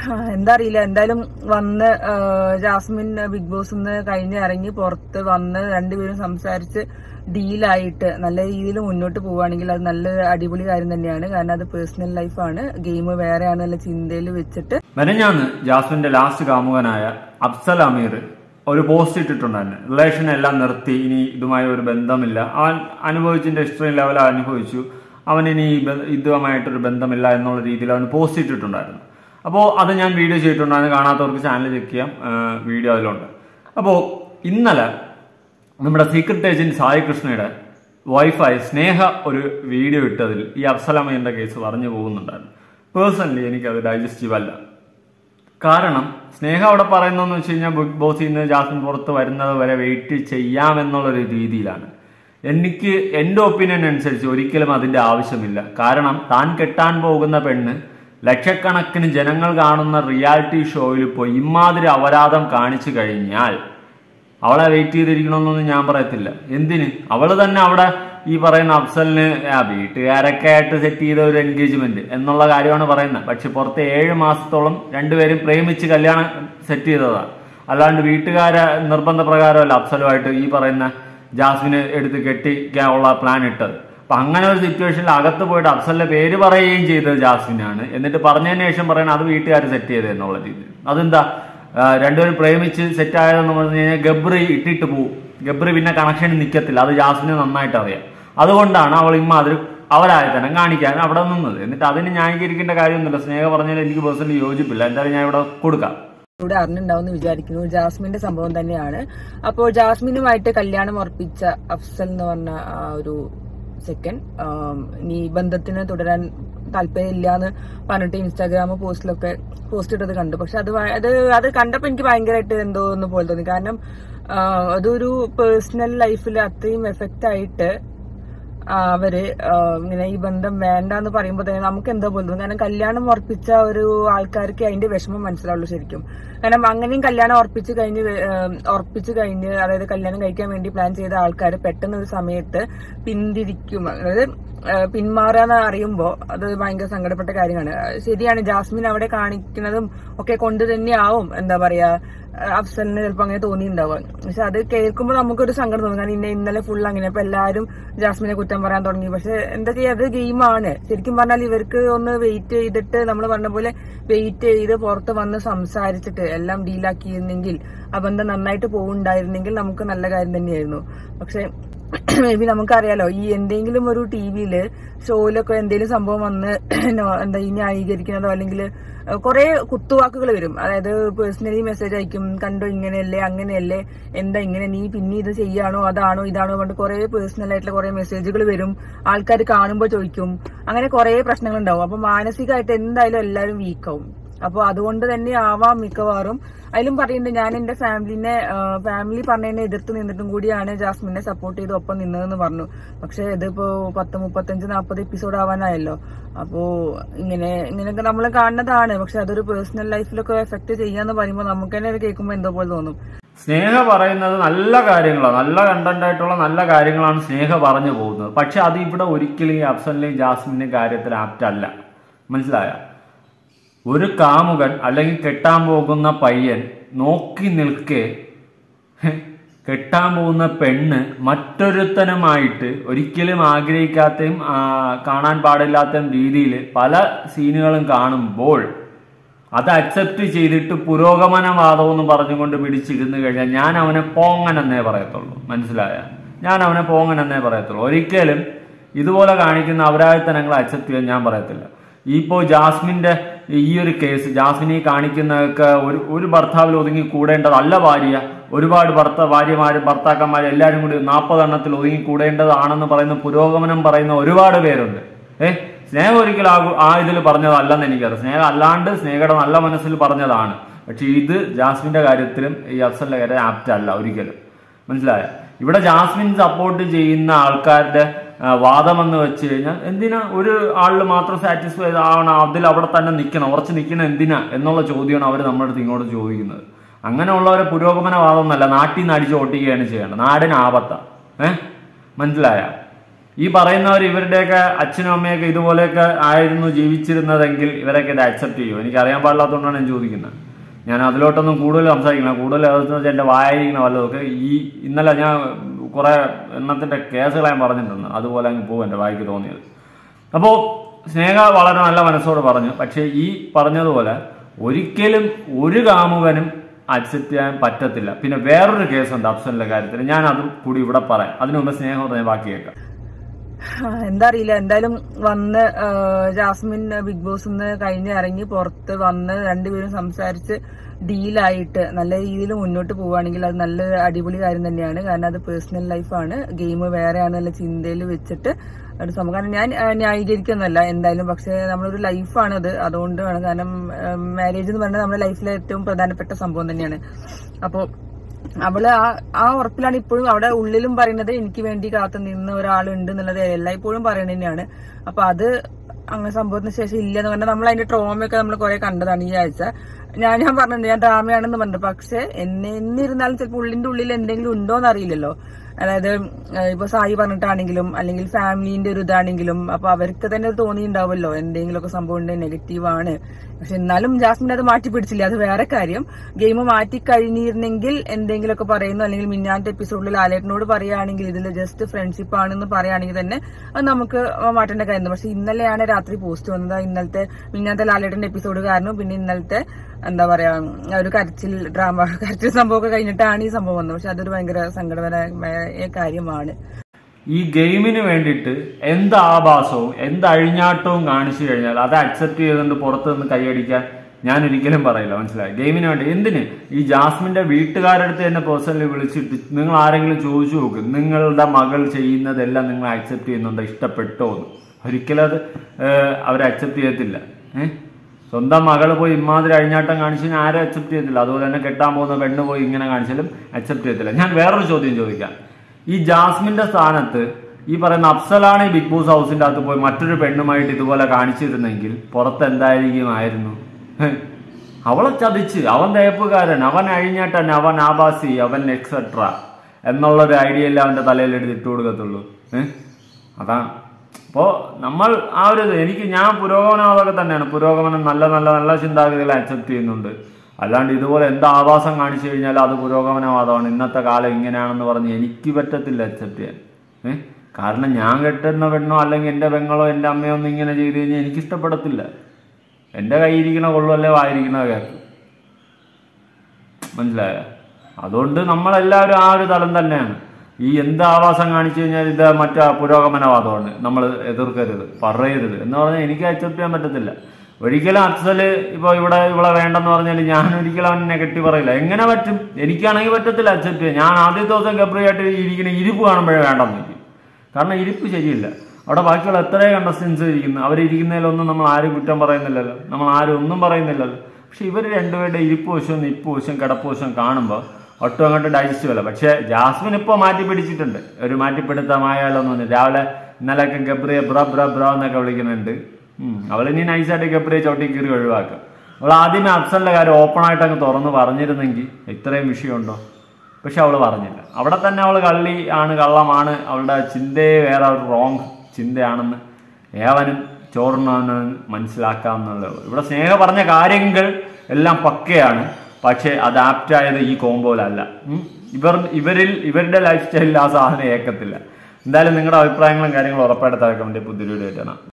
എന്താ അറിയില്ല എന്തായാലും വന്ന് ആ, ജാസ്മിൻ ബിഗ് ബോസ് നിന്ന് കഴിഞ്ഞ് ഇറങ്ങി പുറത്ത് വന്ന് രണ്ടുപേരും സംസാരിച്ച് ഡീലായിട്ട് നല്ല രീതിയിൽ മുന്നോട്ട് പോവുകയാണെങ്കിൽ അത് നല്ല അടിപൊളി കാര്യം തന്നെയാണ് കാരണം അത് പേഴ്സണൽ ലൈഫാണ് ഗെയിം വേറെയാണ് നല്ല ചിന്തയിൽ വെച്ചിട്ട് മെനഞ്ഞാന്ന് ജാസ്മിന്റെ ലാസ്റ്റ് കാമുകനായ അഫ്സൽ അമീർ ഒരു പോസ്റ്റ് ഇട്ടിട്ടുണ്ടായിരുന്നു റിലേഷൻ എല്ലാം നിർത്തി ഇനി ഇതുമായി ഒരു ബന്ധമില്ല അവൻ അനുഭവിച്ചതിന്റെ എക്സ്ട്രീം ലെവൽ അനുഭവിച്ചു അവൻ ഇനി ഈ ബ- ഇതുമായിട്ടൊരു ബന്ധമില്ല എന്നുള്ള രീതിയിൽ അവൻ പോസ്റ്റ് ഇട്ടിട്ടുണ്ടായിരുന്നു അപ്പോൾ അത് ഞാൻ വീഡിയോ ചെയ്തിട്ടുണ്ടായിരുന്നു കാണാത്തവർക്ക് ചാനൽ ചെക്ക് ചെയ്യാം ആ, വീഡിയോ അതിലുണ്ട് അപ്പോൾ ഇന്നലെ നമ്മുടെ സീക്രട്ട് ഏജന്റ് സായി കൃഷ്ണയുടെ വൈഫായി സ്നേഹ ഒരു വീഡിയോ ഇട്ടതിൽ ഈ അഫ്സലമയുടെ കേസ് പറഞ്ഞു പോകുന്നുണ്ടായിരുന്നു പേഴ്സണലി എനിക്കത് ഡൈജസ്റ്റീവ് അല്ല കാരണം സ്നേഹ അവിടെ പറയുന്നതെന്ന് വെച്ച് കഴിഞ്ഞാൽ ബിഗ് ബോസിൽ നിന്ന് ജാസ്മിൻ പുറത്ത് വരുന്നത് വരെ വെയിറ്റ് ചെയ്യാമെന്നുള്ളൊരു രീതിയിലാണ് എനിക്ക് എൻ്റെ ഒപ്പീനിയൻ അനുസരിച്ച് ഒരിക്കലും അതിന്റെ ആവശ്യമില്ല കാരണം താൻ കെട്ടാൻ പോകുന്ന പെണ്ണ് ലക്ഷക്കണക്കിന് ജനങ്ങൾ കാണുന്ന റിയാലിറ്റി ഷോയിൽ പോയി ഇമാതിരി അപരാധം കാണിച്ചു കഴിഞ്ഞാൽ അവളെ വെയിറ്റ് ചെയ്തിരിക്കണമെന്നൊന്നും ഞാൻ പറയത്തില്ല എന്തിന് അവള് തന്നെ അവിടെ ഈ പറയുന്ന അഫ്സലിന് ആ വീട്ടുകാരൊക്കെ ആയിട്ട് സെറ്റ് ചെയ്ത ഒരു എൻഗേജ്മെന്റ് എന്നുള്ള കാര്യമാണ് പറയുന്നത് പക്ഷെ പുറത്തെ ഏഴ് മാസത്തോളം രണ്ടുപേരും പ്രേമിച്ച് കല്യാണം സെറ്റ് ചെയ്തതാണ് അല്ലാണ്ട് വീട്ടുകാരെ നിർബന്ധ പ്രകാരമല്ല അഫ്സലുമായിട്ട് ഈ പറയുന്ന ജാസ്മിന് എടുത്ത് കെട്ടിക്കാനുള്ള പ്ലാൻ ഇട്ടത് അപ്പൊ അങ്ങനെ ഒരു സിറ്റുവേഷനിൽ അകത്ത് പോയിട്ട് അഫ്സലിന്റെ പേര് പറയുകയും ചെയ്തത് ജാസ്മിനാണ് എന്നിട്ട് പറഞ്ഞതിന് ശേഷം പറയുന്നത് അത് വീട്ടുകാർ സെറ്റ് ചെയ്തത് എന്നുള്ള രീതിയിൽ അതെന്താ ആ, രണ്ടുപേരും പ്രേമിച്ച് സെറ്റ് ആയതെന്ന് പറഞ്ഞു കഴിഞ്ഞാൽ ഗബ്രി ഇട്ടിട്ട് പോവും ഗബ്രി പിന്നെ കണക്ഷൻ നിൽക്കത്തില്ല അത് ജാസ്മിന് നന്നായിട്ട് അറിയാം അതുകൊണ്ടാണ് അവൾ ഇമ്മാതിരി അവരായി തന്നെ കാണിക്കാൻ അവിടെ നിന്നത് എന്നിട്ട് അതിന് ന്യായീകരിക്കേണ്ട കാര്യമൊന്നുമില്ല സ്നേഹ പറഞ്ഞാൽ എനിക്ക് പേഴ്സണലി യോജിപ്പില്ല എന്തായാലും ഞാൻ ഇവിടെ കൊടുക്കാം ഇവിടെ അറിഞ്ഞിട്ടുണ്ടാവും വിചാരിക്കുന്നു ജാസ്മിന്റെ സംഭവം തന്നെയാണ് അപ്പോൾ ജാസ്മിനുമായിട്ട് കല്യാണം ഉറപ്പിച്ച അഫ്സൽ എന്ന് പറഞ്ഞ ആ ഒരു സെക്കൻഡ് ഇനി ബന്ധത്തിന് തുടരാൻ താല്പര്യമില്ല എന്ന് പറഞ്ഞിട്ട് ഇൻസ്റ്റാഗ്രാം പോസ്റ്റിലൊക്കെ പോസ്റ്റ് ഇട്ടത് കണ്ടു പക്ഷെ അത് ഭയ- അത് അത് കണ്ടപ്പോൾ എനിക്ക് ഭയങ്കരമായിട്ട് എന്തോ ഒന്ന് പോലെ തോന്നി കാരണം ആ, അതൊരു പേഴ്സണൽ ലൈഫിൽ അത്രയും എഫക്റ്റ് ആയിട്ട് ആ, അവര് ആ, ഇങ്ങനെ ഈ ബന്ധം വേണ്ട എന്ന് പറയുമ്പോൾ തന്നെ നമുക്ക് എന്തോ പോലെ തോന്നും കാരണം കല്യാണം ഉറപ്പിച്ച ഒരു ആൾക്കാർക്ക് അതിന്റെ വിഷമം മനസ്സിലാവുള്ളൂ ശരിക്കും കാരണം അങ്ങനെയും കല്യാണം ഉറപ്പിച്ച് കഴിഞ്ഞ് വേ- ആ, ഉറപ്പിച്ച് കഴിഞ്ഞ് അതായത് കല്യാണം കഴിക്കാൻ വേണ്ടി പ്ലാൻ ചെയ്ത ആൾക്കാർ പെട്ടെന്ന് ഒരു സമയത്ത് പിന്തിരിക്കും അതായത് ആ, പിന്മാറാന്ന് അറിയുമ്പോൾ അത് ഭയങ്കര സങ്കടപ്പെട്ട കാര്യമാണ് ആ, ശരിയാണ് ജാസ്മിൻ അവിടെ കാണിക്കുന്നതും ഒക്കെ കൊണ്ട് തന്നെയാവും എന്താ പറയാ ആ, അഫ്സലിന് ചിലപ്പോൾ അങ്ങനെ തോന്നിയിട്ടുണ്ടാവുക പക്ഷെ അത് കേൾക്കുമ്പോൾ നമുക്കൊരു സങ്കടം തോന്നും കാരണം ഇന്ന ഇന്നലെ ഫുൾ അങ്ങനെ അപ്പൊ എല്ലാവരും ജാസ്മിനെ കുറ്റം പറയാൻ തുടങ്ങി പക്ഷെ എന്താ ചെയ്യാ അത് ഗെയിമാണ് ശരിക്കും പറഞ്ഞാൽ ഇവർക്ക് ഒന്ന് വെയിറ്റ് ചെയ്തിട്ട് നമ്മൾ പറഞ്ഞ പോലെ വെയിറ്റ് ചെയ്ത് പുറത്ത് വന്ന് സംസാരിച്ചിട്ട് എല്ലാം ഡീലാക്കിയിരുന്നെങ്കിൽ ആ ബന്ധം നന്നായിട്ട് പോകുന്നുണ്ടായിരുന്നെങ്കിൽ നമുക്ക് നല്ല കാര്യം തന്നെയായിരുന്നു പക്ഷെ മേ ബി നമുക്കറിയാലോ ഈ എന്തെങ്കിലും ഒരു ടി വിയില് ഷോയിലൊക്കെ എന്തെങ്കിലും സംഭവം വന്ന് നോ- എന്താ ഈ ന്യായീകരിക്കുന്നതോ അല്ലെങ്കിൽ കുറെ കുത്തുവാക്കുകൾ വരും അതായത് പേഴ്സണലി മെസ്സേജ് അയക്കും കണ്ടോ ഇങ്ങനെയല്ലേ അങ്ങനെയല്ലേ എന്താ ഇങ്ങനെ നീ പിന്നെ ഇത് ചെയ്യാണോ അതാണോ ഇതാണോ പറഞ്ഞിട്ട് കുറെ പേഴ്സണൽ ആയിട്ടുള്ള കുറെ മെസ്സേജുകൾ വരും ആൾക്കാർ കാണുമ്പോൾ ചോദിക്കും അങ്ങനെ കുറെ പ്രശ്നങ്ങൾ ഉണ്ടാവും അപ്പൊ മാനസികമായിട്ട് എന്തായാലും എല്ലാവരും വീക്കാവും അപ്പോൾ അതുകൊണ്ട് തന്നെ ആവാം മിക്കവാറും അതിലും പറയുന്നുണ്ട് ഞാൻ എന്റെ ഫാമിലിനെ ഫാമിലി പറഞ്ഞതിനെ എതിർത്ത് നിന്നിട്ടും കൂടിയാണ് ജാസ്മിനെ സപ്പോർട്ട് ചെയ്ത് ഒപ്പം നിന്നതെന്ന് പറഞ്ഞു പക്ഷെ ഇതിപ്പോ പത്ത് മുപ്പത്തഞ്ച് നാൽപ്പത് എപ്പിസോഡ് ആവാനായല്ലോ അപ്പോ ഇങ്ങനെ ഇങ്ങനെയൊക്കെ നമ്മൾ കാണുന്നതാണ് പക്ഷെ അതൊരു പേഴ്സണൽ ലൈഫിലൊക്കെ എഫക്ട് ചെയ്യാന്ന് പറയുമ്പോൾ നമുക്ക് തന്നെ അത് കേൾക്കുമ്പോൾ എന്തോ പോലെ തോന്നും സ്നേഹ പറയുന്നത് നല്ല കാര്യങ്ങളാണ് നല്ല കണ്ടന്റ് ആയിട്ടുള്ള നല്ല കാര്യങ്ങളാണ് സ്നേഹ പറഞ്ഞു പോകുന്നത് പക്ഷെ അത് ഇവിടെ ഒരിക്കലും ഈ അഫ്സലിന്റെയും ജാസ്മിന്റെയും കാര്യത്തിൽ ആപ്റ്റ് അല്ല മനസ്സിലായ ഒരു കാമുകൻ അല്ലെങ്കിൽ കെട്ടാൻ പോകുന്ന പയ്യൻ നോക്കി നിൽക്കെ ഹെ, കെട്ടാൻ പോകുന്ന പെണ്ണ് മറ്റൊരുത്തനുമായിട്ട് ഒരിക്കലും ആഗ്രഹിക്കാത്തയും ആ, കാണാൻ പാടില്ലാത്ത രീതിയിൽ പല സീനുകളും കാണുമ്പോൾ അത് അക്സെപ്റ്റ് ചെയ്തിട്ട് പുരോഗമനവാദം എന്ന് പറഞ്ഞുകൊണ്ട് പിടിച്ചിരുന്നു കഴിഞ്ഞാൽ ഞാൻ അവനെ പോങ്ങൻ എന്നേ പറയത്തുള്ളൂ മനസ്സിലായ ഞാൻ അവനെ പോങ്ങൻ എന്നേ പറയത്തുള്ളൂ ഒരിക്കലും ഇതുപോലെ കാണിക്കുന്ന അപരാധത്തനങ്ങൾ അക്സെപ്റ്റ് ചെയ്യാൻ ഞാൻ പറയത്തില്ല ഇപ്പോ ജാസ്മിന്റെ ഈ ഒരു കേസ് ജാസ്മിനെ ഈ കാണിക്കുന്നതൊക്കെ ഒരു ഒരു ഭർത്താവിൽ ഒതുങ്ങി കൂടേണ്ടതല്ല ഭാര്യ ഒരുപാട് ഭർത്ത ഭാര്യമാരും ഭർത്താക്കന്മാരും എല്ലാവരും കൂടി നാൽപ്പതെണ്ണത്തിൽ ഒതുങ്ങി കൂടേണ്ടതാണെന്ന് പറയുന്ന പുരോഗമനം പറയുന്ന ഒരുപാട് പേരുണ്ട് ഏ സ്നേഹം ഒരിക്കലും ആ ആ ഇതിൽ പറഞ്ഞതല്ലെന്ന് എനിക്കറിയാം സ്നേഹം അല്ലാണ്ട് സ്നേഹയുടെ നല്ല മനസ്സിൽ പറഞ്ഞതാണ് പക്ഷെ ഇത് ജാസ്മിന്റെ കാര്യത്തിലും ഈ അഫ്സലിന്റെ കാര്യം ആപ്റ്റ് അല്ല ഒരിക്കലും മനസ്സിലായ ഇവിടെ ജാസ്മിൻ സപ്പോർട്ട് ചെയ്യുന്ന ആൾക്കാരുടെ ആ, വാദമെന്ന് വെച്ച് കഴിഞ്ഞാൽ എന്തിനാ ഒരു ആളിൽ മാത്രം സാറ്റിസ്ഫൈ ആവണം അതിൽ അവിടെ തന്നെ നിൽക്കണം ഉറച്ച് നിൽക്കണം എന്തിനാ എന്നുള്ള ചോദ്യമാണ് അവർ നമ്മുടെ അടുത്ത് ഇങ്ങോട്ട് ചോദിക്കുന്നത് അങ്ങനെയുള്ളവരെ പുരോഗമനവാദം എന്നല്ല നാട്ടിൽ നിന്ന് അടിച്ച് ഓട്ടിക്കുകയാണ് ചെയ്യേണ്ടത് നാടിന് ആപത്ത ഏഹ് മനസ്സിലായ ഈ പറയുന്നവർ ഇവരുടെയൊക്കെ അച്ഛനും അമ്മയൊക്കെ ഇതുപോലെയൊക്കെ ആയിരുന്നു ജീവിച്ചിരുന്നതെങ്കിൽ ഇവരൊക്കെ ഇത് അക്സെപ്റ്റ് ചെയ്യുമോ എനിക്ക് അറിയാൻ പാടില്ലാത്തതുകൊണ്ടാണ് ഞാൻ ചോദിക്കുന്നത് ഞാൻ അതിലോട്ടൊന്നും കൂടുതൽ സംസാരിക്കണം കൂടുതൽ അതെന്ന് വെച്ചാൽ എൻ്റെ വായിരിക്കുന്ന വല്ലതൊക്കെ ഈ ഇന്നലെ ഞാൻ കുറെ എണ്ണത്തിന്റെ കേസുകൾ ഞാൻ പറഞ്ഞിട്ടുണ്ട് അതുപോലെ അങ്ങ് പോകും എൻ്റെ വായിക്ക് തോന്നിയത് അപ്പോൾ സ്നേഹ വളരെ നല്ല മനസ്സോട് പറഞ്ഞു പക്ഷേ ഈ പറഞ്ഞതുപോലെ ഒരിക്കലും ഒരു കാമുകനും അക്സെപ്റ്റ് ചെയ്യാൻ പറ്റത്തില്ല പിന്നെ വേറൊരു കേസുണ്ട് അഫ്സലിന്റെ കാര്യത്തിൽ ഞാൻ അതും കൂടി ഇവിടെ പറയാം അതിനു മുമ്പ് സ്നേഹം പറഞ്ഞ ബാക്കി കേൾക്കാം ആ, എന്താ അറിയില്ല എന്തായാലും വന്ന് ആ, ജാസ്മിൻ ബിഗ് ബോസ് നിന്ന് കഴിഞ്ഞ് ഇറങ്ങി പുറത്ത് വന്ന് രണ്ടുപേരും സംസാരിച്ച് ഡീലായിട്ട് നല്ല രീതിയിൽ മുന്നോട്ട് പോവുകയാണെങ്കിൽ അത് നല്ല അടിപൊളി കാര്യം തന്നെയാണ് കാരണം അത് പേഴ്സണൽ ലൈഫാണ് ഗെയിം വേറെയാണെന്നുള്ള ചിന്തയിൽ വെച്ചിട്ട് ഒരു സംഭവം കാരണം ഞാൻ ആ, ന്യായീകരിക്കുന്നല്ല എന്തായാലും പക്ഷെ നമ്മളൊരു ലൈഫാണത് അതുകൊണ്ട് വേണം കാരണം മാരേജ് എന്ന് പറയുന്നത് നമ്മുടെ ലൈഫിലെ ഏറ്റവും പ്രധാനപ്പെട്ട സംഭവം തന്നെയാണ് അപ്പോൾ അവള് ആ ആ ഉറപ്പിലാണ് ഇപ്പോഴും അവിടെ ഉള്ളിലും പറയുന്നത് എനിക്ക് വേണ്ടി കാത്തു നിന്ന ഒരാളുണ്ട് എന്നുള്ളത് എല്ലായ്പ്പോഴും പറയുന്നത് തന്നെയാണ് അപ്പൊ അത് അങ്ങനെ സംഭവത്തിന് ശേഷം ഇല്ല എന്ന് പറഞ്ഞാൽ നമ്മൾ അതിന്റെ ട്രോമയൊക്കെ നമ്മൾ കുറെ കണ്ടതാണ് ഈ ആഴ്ച ഞാൻ ഞാൻ പറഞ്ഞിട്ടുണ്ട് ഞാൻ ഡ്രാമയാണെന്ന് പറഞ്ഞു പക്ഷെ എന്നെ എന്നിരുന്നാലും ചിലപ്പോൾ ഉള്ളിന്റെ ഉള്ളിൽ എന്തെങ്കിലും ഉണ്ടോ എന്ന് അറിയില്ലല്ലോ അതായത് ഏഹ് ഇപ്പൊ സായി പറഞ്ഞിട്ടാണെങ്കിലും അല്ലെങ്കിൽ ഫാമിലിന്റെ ഒരു ഇതാണെങ്കിലും അപ്പൊ അവർക്ക് തന്നെ ഒരു തോന്നിയിട്ടുണ്ടാവുമല്ലോ എന്തെങ്കിലുമൊക്കെ സംഭവം ഉണ്ട് നെഗറ്റീവ് ആണ് പക്ഷെ എന്നാലും ജാസ്മിൻ അത് മാറ്റി പിടിച്ചില്ല അത് വേറെ കാര്യം ഗെയിം മാറ്റി കഴിഞ്ഞിരുന്നെങ്കിൽ എന്തെങ്കിലുമൊക്കെ പറയുന്നു അല്ലെങ്കിൽ മിന്നാന്റെ എപ്പിസോഡിൽ ലാലേട്ടനോട് പറയുകയാണെങ്കിൽ ഇതിൽ ജസ്റ്റ് ഫ്രണ്ട്ഷിപ്പ് ആണെന്ന് പറയുകയാണെങ്കിൽ തന്നെ അത് നമുക്ക് മാറ്റേണ്ട കാര്യം പക്ഷെ ഇന്നലെയാണ് രാത്രി പോസ്റ്റ് വന്നത് ഇന്നലത്തെ മിന്നാത്തെ ലാലേട്ടന്റെ എപ്പിസോഡ് കാരണം പിന്നെ ഇന്നലത്തെ എന്താ പറയാ ഒരു കരച്ചിൽ ഡ്രാമ കരച്ചിൽ സംഭവമൊക്കെ കഴിഞ്ഞിട്ടാണ് ഈ സംഭവം വന്നത് പക്ഷെ അതൊരു ഭയങ്കര സങ്കടകരമായ കാര്യമാണ് ഈ ഗെയിമിന് വേണ്ടിയിട്ട് എന്ത് ആഭാസവും എന്ത് അഴിഞ്ഞാട്ടവും കാണിച്ചു കഴിഞ്ഞാൽ അത് അക്സെപ്റ്റ് ചെയ്തുകൊണ്ട് പുറത്ത് നിന്ന് കൈയടിക്കാൻ ഞാൻ ഒരിക്കലും പറയില്ല മനസ്സിലായി ഗെയിമിന് വേണ്ടി എന്തിന് ഈ ജാസ്മിന്റെ വീട്ടുകാരടുത്ത് തന്നെ പേഴ്സണലി വിളിച്ചിട്ട് നിങ്ങൾ ആരെങ്കിലും ചോദിച്ചു നോക്ക് നിങ്ങളുടെ മകൾ ചെയ്യുന്നതെല്ലാം നിങ്ങൾ അക്സെപ്റ്റ് ചെയ്യുന്നുണ്ടോ ഇഷ്ടപ്പെട്ടോ എന്ന് ഒരിക്കലും അത് അവർ അക്സെപ്റ്റ് ചെയ്യത്തില്ല ഏഹ് സ്വന്തം മകൾ പോയി ഇമാതിരി അഴിഞ്ഞാട്ടം കാണിച്ചു കഴിഞ്ഞാൽ ആരും അക്സെപ്റ്റ് ചെയ്യത്തില്ല അതുപോലെ തന്നെ കെട്ടാൻ പോകുന്ന പെണ്ണ് പോയി ഇങ്ങനെ കാണിച്ചാലും അക്സെപ്റ്റ് ചെയ്യത്തില്ല ഞാൻ വേറൊരു ചോദ്യം ചോദിക്കാം ഈ ജാസ്മിന്റെ സ്ഥാനത്ത് ഈ പറയുന്ന അഫ്സലാണ് ഈ ബിഗ് ബോസ് ഹൗസിന്റെ അകത്ത് പോയി മറ്റൊരു പെണ്ണുമായിട്ട് ഇതുപോലെ കാണിച്ചിരുന്നെങ്കിൽ പുറത്ത് എന്തായിരിക്കുമായിരുന്നു ഹ്. അവളെ ചതിച്ച് അവൻ തേപ്പുകാരൻ അവൻ അഴിഞ്ഞാട്ടൻ അവൻ ആഭാസി അവൻ എക്സെട്ര എന്നുള്ളൊരു ഐഡിയ അല്ലേ അവന്റെ തലയിൽ എടുത്ത് ഇട്ട് കൊടുക്കത്തുള്ളൂ ഏഹ് അതാണ് അപ്പോ നമ്മൾ ആ ഒരു ഇത് എനിക്ക് ഞാൻ പുരോഗമനവാദമൊക്കെ തന്നെയാണ് പുരോഗമനം നല്ല നല്ല നല്ല ചിന്താഗതികളെ അക്സെപ്റ്റ് ചെയ്യുന്നുണ്ട് അല്ലാണ്ട് ഇതുപോലെ എന്ത് ആവാസം കാണിച്ചു കഴിഞ്ഞാൽ അത് പുരോഗമനവാദമാണ് ഇന്നത്തെ കാലം ഇങ്ങനെയാണെന്ന് പറഞ്ഞ് എനിക്ക് പറ്റത്തില്ല അക്സെപ്റ്റ് ചെയ്യാൻ ഏഹ് കാരണം ഞാൻ കെട്ടുന്ന പെണ്ണോ അല്ലെങ്കിൽ എൻ്റെ പെങ്ങളോ എൻ്റെ അമ്മയോ ഒന്നും ഇങ്ങനെ ചെയ്ത് കഴിഞ്ഞാൽ എനിക്ക് ഇഷ്ടപ്പെടത്തില്ല എൻ്റെ കയ്യിരിക്കണ കൊള്ളുമല്ലേ വായിരിക്കണ കേൾക്കും മനസ്സിലായോ അതുകൊണ്ട് നമ്മളെല്ലാവരും ആ ഒരു തലം തന്നെയാണ് ഈ എന്ത് ആവാസം കാണിച്ചു കഴിഞ്ഞാൽ ഇത് മറ്റേ പുരോഗമനവാദമാണ് നമ്മൾ എതിർക്കരുത് പറയരുത് എന്ന് പറഞ്ഞാൽ എനിക്ക് അക്സെപ്റ്റ് ചെയ്യാൻ പറ്റത്തില്ല ഒരിക്കലും അഫ്സല് ഇപ്പോൾ ഇവിടെ ഇവിടെ വേണ്ടെന്ന് പറഞ്ഞാൽ ഞാൻ ഒരിക്കലും അവൻ നെഗറ്റീവ് പറയില്ല എങ്ങനെ പറ്റും എനിക്കാണെങ്കിൽ പറ്റത്തില്ല അക്സെപ്റ്റ് ചെയ്യാൻ ഞാൻ ആദ്യത്തെ ദിവസം ഗബ്രിയായിട്ട് ഇരിക്കുന്ന ഇരിപ്പ് കാണുമ്പോഴേ വേണ്ടെന്ന് വെക്കും കാരണം ഇരിപ്പ് ശരിയില്ല അവിടെ ബാക്കിയുള്ള എത്രയോ കണ്ടസ്റ്റൻസ് ഇരിക്കുന്നു അവരിയ്ക്കുന്നതിലൊന്നും നമ്മൾ ആരും കുറ്റം പറയുന്നില്ലല്ലോ നമ്മൾ ആരും ഒന്നും പറയുന്നില്ലല്ലോ പക്ഷെ ഇവർ രണ്ടുപേരുടെ ഇരിപ്പ് വശവും നിപ്പ് വശവും കിടപ്പ് വശവും കാണുമ്പോൾ ഒട്ടും അങ്ങോട്ട് ഡൈജസ്റ്റ് അല്ല പക്ഷെ ജാസ്മിൻ ഇപ്പോൾ മാറ്റി പിടിച്ചിട്ടുണ്ട് ഒരു മാറ്റിപ്പിടുത്തമായാലൊന്നും ഒന്നും രാവിലെ ഇന്നലെയൊക്കെ ഗബ്രിയെ ബ്ര ബ്ര ബ്ര എന്നൊക്കെ വിളിക്കുന്നുണ്ട് ഉം. അവളിനി നൈസായിട്ട് ഗബ്രിയെ ചവിട്ടി കീറി ഒഴിവാക്കും അവൾ ആദ്യമേ അഫ്സലിന്റെ കാര്യം ഓപ്പൺ ആയിട്ട് അങ്ങ് തുറന്ന് പറഞ്ഞിരുന്നെങ്കിൽ ഇത്രയും വിഷയമുണ്ടോ പക്ഷെ അവൾ പറഞ്ഞില്ല അവിടെ തന്നെ അവൾ കള്ളി ആണ് കള്ളമാണ് അവളുടെ ചിന്തയെ വേറെ ഒരു റോങ് ചിന്തയാണെന്ന് ഏവനും ചോറിനവന് മനസ്സിലാക്കാമെന്നുള്ളത് ഇവിടെ സ്നേഹ പറഞ്ഞ കാര്യങ്ങൾ എല്ലാം പക്കയാണ് പക്ഷെ അത് ആപ്റ്റായത് ഈ കോമ്പോലല്ല ഉം. ഇവർ ഇവരിൽ ഇവരുടെ ലൈഫ് സ്റ്റൈലിൽ ആ സാധനം ഏക്കത്തില്ല എന്തായാലും നിങ്ങളുടെ അഭിപ്രായങ്ങളും കാര്യങ്ങളും ഉറപ്പായിട്ട് തേക്കാൻ വേണ്ടി പുതിയൊരു വീഡിയോ ആയിട്ടാണ്